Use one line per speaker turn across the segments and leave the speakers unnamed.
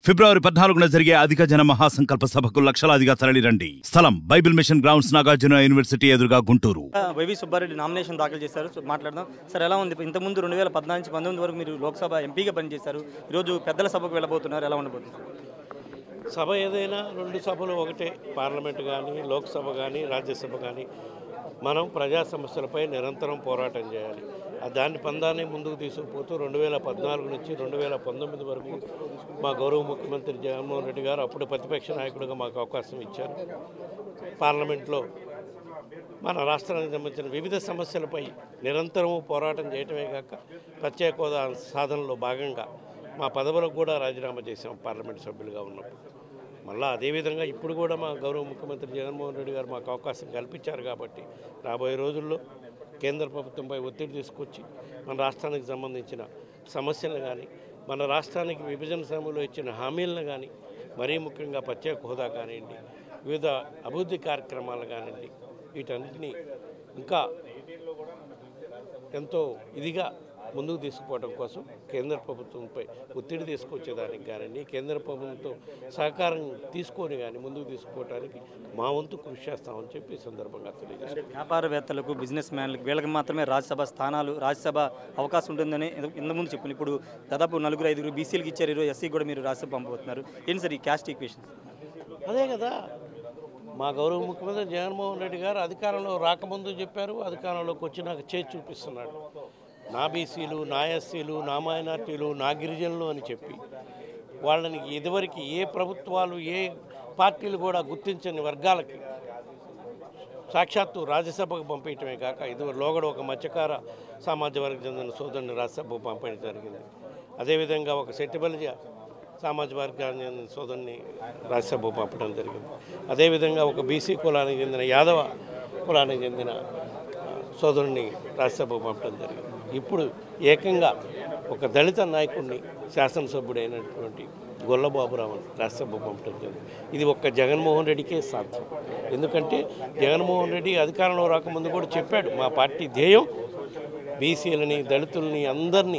ఫిబ్రవరి పద్నాలుగున జరిగే అధిక జన మహాసంకల్ప సభకు లక్షలాదిగా తరలిరండి స్థలం Bible mission grounds Nagarjuna university ఎదురుగా గుంటూరు
వైవి సుబ్బారెడ్డి నామినేషన్ దాఖలు చేశారు సో మాట్లాడదాం సార్ ఎలా ఉంది ఇంతకుముందు రెండు వేల పద్నాలుగు నుంచి పంతొమ్మిది వరకు మీరు లోక్సభ ఎంపీగా పనిచేశారు ఈరోజు పెద్దల సభకు వెళ్ళబోతున్నారు ఎలా ఉండబోతున్నారు
సభ ఏదైనా రెండు సభలు ఒకటే పార్లమెంట్ కానీ లోక్సభ కానీ రాజ్యసభ కానీ మనం ప్రజా సమస్యలపై నిరంతరం పోరాటం చేయాలి ఆ దాని పందాన్ని ముందుకు తీసుకుపోతూ రెండు వేల పద్నాలుగు నుంచి రెండు వేల పంతొమ్మిది వరకు మా గౌరవ ముఖ్యమంత్రి జగన్మోహన్ రెడ్డి గారు అప్పుడు ప్రతిపక్ష నాయకుడిగా మాకు అవకాశం ఇచ్చారు పార్లమెంట్లో మన రాష్ట్రానికి సంబంధించిన వివిధ సమస్యలపై నిరంతరము పోరాటం చేయటమే కాక ప్రత్యేక హోదా సాధనలో భాగంగా మా పదవులకు కూడా రాజీనామా చేశాం పార్లమెంట్ సభ్యులుగా ఉన్నప్పుడు మళ్ళా అదేవిధంగా ఇప్పుడు కూడా మా గౌరవ ముఖ్యమంత్రి జగన్మోహన్ రెడ్డి గారు మాకు అవకాశం కల్పించారు కాబట్టి రాబోయే రోజుల్లో కేంద్ర ప్రభుత్వంపై ఒత్తిడి తీసుకొచ్చి మన రాష్ట్రానికి సంబంధించిన సమస్యలను కానీ మన రాష్ట్రానికి విభజన సమయంలో ఇచ్చిన హామీలను కానీ మరీ ముఖ్యంగా ప్రత్యేక హోదా కానివ్వండి వివిధ అభివృద్ధి కార్యక్రమాలు కానివ్వండి వీటన్నిటినీ ఇంకా ఎంతో ఇదిగా ముందుకు తీసుకుపోవడం కోసం కేంద్ర ప్రభుత్వంపై ఒత్తిడి తీసుకొచ్చేదానికి కానీ కేంద్ర ప్రభుత్వంతో సహకారం తీసుకొని కానీ ముందుకు తీసుకుపోవడానికి మా వంతు కృషి చేస్తామని చెప్పి ఈ సందర్భంగా తెలియజేస్తాం
వ్యాపారవేత్తలకు బిజినెస్ మ్యాన్లకు వీళ్ళకి మాత్రమే రాజ్యసభ స్థానాలు రాజ్యసభ అవకాశం ఉంటుందని ఇంతకుముందు చెప్పిన ఇప్పుడు దాదాపు నలుగురు ఐదుగురు బీసీలకు ఇచ్చారు ఈరోజు ఎస్సీ కూడా మీరు రాజ్యసభ పంపబోతున్నారు ఏంటి సార్ ఈ క్యాస్ట్ ఈక్వేషన్
అదే కదా మా గౌరవ ముఖ్యమంత్రి జగన్మోహన్ రెడ్డి గారు అధికారంలో రాకముందు చెప్పారు అధికారంలోకి వచ్చినాక చేసి చూపిస్తున్నాడు నా బీసీలు నా ఎస్సీలు నా మైనార్టీలు నా గిరిజనులు అని చెప్పి వాళ్ళని ఇదివరకు ఏ ప్రభుత్వాలు ఏ పార్టీలు కూడా గుర్తించని వర్గాలకి సాక్షాత్తు రాజ్యసభకు పంపించడమే కాక ఇది లోగడ ఒక మత్స్యకార సామాజిక వర్గం చెందిన సోదరుని రాజ్యసభకు పంపడం జరిగింది అదేవిధంగా ఒక సెట్టిబలిజ సామాజిక వర్గానికి చెందిన సోదరుని రాజ్యసభకు పంపడం జరిగింది అదేవిధంగా ఒక బీసీ కులానికి చెందిన యాదవ కులానికి చెందిన ఆ, సోదరుని రాజ్యసభకు పంపడం జరిగింది ఇప్పుడు ఏకంగా ఒక దళిత నాయకుడిని శాసనసభ్యుడైనటువంటి గొల్లబాబురావు రాజ్యసభ పంపడం జరిగింది ఇది ఒక్క జగన్మోహన్ రెడ్డికే సాధ్యం ఎందుకంటే జగన్మోహన్ రెడ్డి అధికారంలో రాకముందు కూడా చెప్పాడు మా పార్టీ ధ్యేయం బీసీలని దళితులని అందరినీ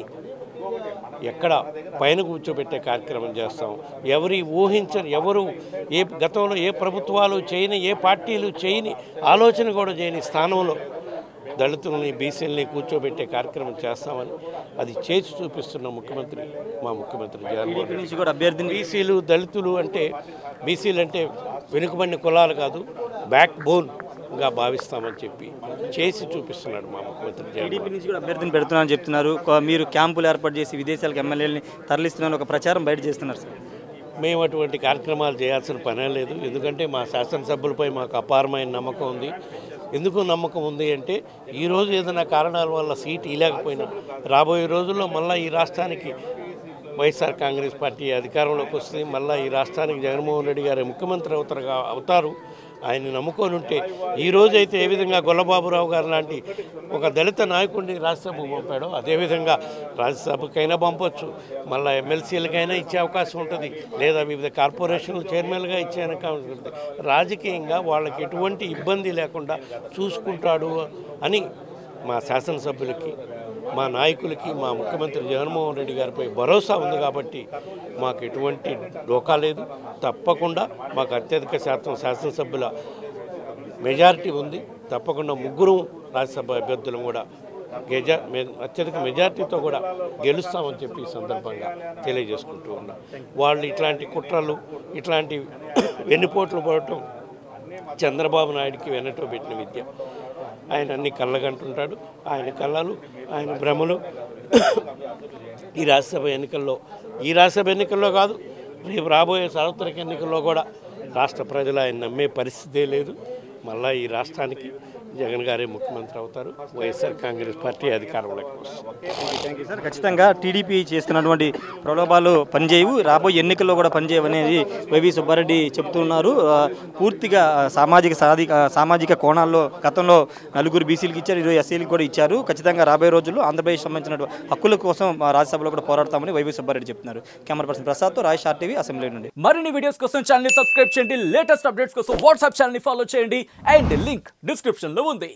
ఎక్కడ పైన కూర్చోబెట్టే కార్యక్రమం చేస్తాం ఎవరి ఊహించని ఎవరు ఏ గతంలో ఏ ప్రభుత్వాలు చేయని ఏ పార్టీలు చేయని ఆలోచన కూడా చేయని స్థానంలో దళితుల్ని బీసీలని కూర్చోబెట్టే కార్యక్రమం చేస్తామని అది చేసి చూపిస్తున్న ముఖ్యమంత్రి మా ముఖ్యమంత్రి జగన్మోహన్
టీడీపీ
రెడ్డి
నుంచి కూడా అభ్యర్థిని
బీసీలు దళితులు అంటే బీసీలు అంటే వెనుకబడిన కులాలు కాదు బ్యాక్ బోన్గా భావిస్తామని చెప్పి చేసి చూపిస్తున్నాడు మా ముఖ్యమంత్రి జగన్మోహన్
టీడీపీ నుంచి కూడా అభ్యర్థిని పెడుతున్నారని చెప్తున్నారు కొ- మీరు క్యాంపులు ఏర్పాటు చేసి విదేశాలకు ఎమ్మెల్యేలని తరలిస్తున్నారు ఒక ప్రచారం బయట చేస్తున్నారు సార్
మేము అటువంటి కార్యక్రమాలు చేయాల్సిన పనే లేదు ఎందుకంటే మా శాసనసభ్యులపై మాకు అపారమైన నమ్మకం ఉంది ఎందుకు నమ్మకం ఉంది అంటే ఈరోజు ఏదైనా కారణాల వల్ల సీట్ ఇవ్వలేకపోయినా రాబోయే రోజుల్లో మళ్ళీ ఈ రాష్ట్రానికి వైఎస్ఆర్ కాంగ్రెస్ పార్టీ అధికారంలోకి వస్తుంది మళ్ళీ ఈ రాష్ట్రానికి జగన్మోహన్ రెడ్డి గారు ముఖ్యమంత్రి అవుతారుగా అవుతారు ఆయన నమ్ముకొని ఉంటే ఈ రోజైతే ఏ విధంగా గొల్లబాబురావు గారు లాంటి ఒక దళిత నాయకుడిని రాజ్యసభకు పంపాడో అదేవిధంగా రాజ్యసభకైనా పంపొచ్చు మళ్ళీ ఎమ్మెల్సీలకైనా ఇచ్చే అవకాశం ఉంటుంది లేదా వివిధ కార్పొరేషన్ల చైర్మన్గా ఇచ్చే అవకాశం ఉంటుంది రాజకీయంగా వాళ్ళకి ఎటువంటి ఇబ్బంది లేకుండా చూసుకుంటాడు అని మా శాసనసభ్యులకి మా నాయకులకి మా ముఖ్యమంత్రి జగన్మోహన్ రెడ్డి గారిపై భరోసా ఉంది కాబట్టి మాకు ఎటువంటి డోకా లేదు తప్పకుండా మాకు అత్యధిక శాతం శాసనసభ్యుల మెజారిటీ ఉంది తప్పకుండా ముగ్గురు రాజ్యసభ అభ్యర్థులను కూడా గెజా మె- అత్యధిక మెజారిటీతో కూడా గెలుస్తామని చెప్పి ఈ సందర్భంగా తెలియజేసుకుంటూ ఉన్నా వాళ్ళు ఇట్లాంటి కుట్రలు ఇట్లాంటి వెన్నుపోట్లు పడటం చంద్రబాబు నాయుడికి వెన్నటో పెట్టిన విద్య ఆయన అన్ని కళ్ళగంటుంటాడు ఆయన కళ్ళలు ఆయన భ్రమలు ఈ రాజ్యసభ ఎన్నికల్లో ఈ రాజ్యసభ ఎన్నికల్లో కాదు రేపు రాబోయే సార్వత్రిక ఎన్నికల్లో కూడా రాష్ట్ర ప్రజలు ఆయన నమ్మే పరిస్థితే లేదు మళ్ళా ఈ రాష్ట్రానికి జగన్ గారే ముఖ్యమంత్రి అవుతారు వైఎస్ఆర్ కాంగ్రెస్ పార్టీ అధికారంలోకి వస్తుంది
థ్యాంక్ యూ సార్ ఖచ్చితంగా టీడీపీ చేస్తున్నటువంటి ప్రలోభాలు పనిచేయవు రాబోయే ఎన్నికల్లో కూడా పనిచేయవు అనేది వైవి సుబ్బారెడ్డి చెప్తున్నారు ఆ, పూర్తిగా సామాజిక సాధిక సామాజిక కోణాల్లో గతంలో నలుగురు బీసీలకు ఇచ్చారు ఈరోజు ఎస్సీలకు కూడా ఇచ్చారు ఖచ్చితంగా రాబోయే రోజుల్లో ఆంధ్రప్రదేశ్ సంబంధించిన హక్కుల కోసం ఆ, రాజ్యసభలో కూడా పోరాడతామని వైవి సుబ్బారెడ్డి చెప్తున్నారు కెమెరా పర్సన్ ప్రసాద్తో రాయ్ ఆర్టీవీ అసెంబ్లీ నుండి
మరిన్ని వీడియోస్ కోసం ఛానల్ సబ్స్క్రైబ్ చేయండి లేటెస్ట్ అప్డేట్స్ కోసం వాట్సాప్ ఛానల్ ఫాలో చేయండి అండ్ లింక్ డిస్క్రిప్షన్ లో ఉంది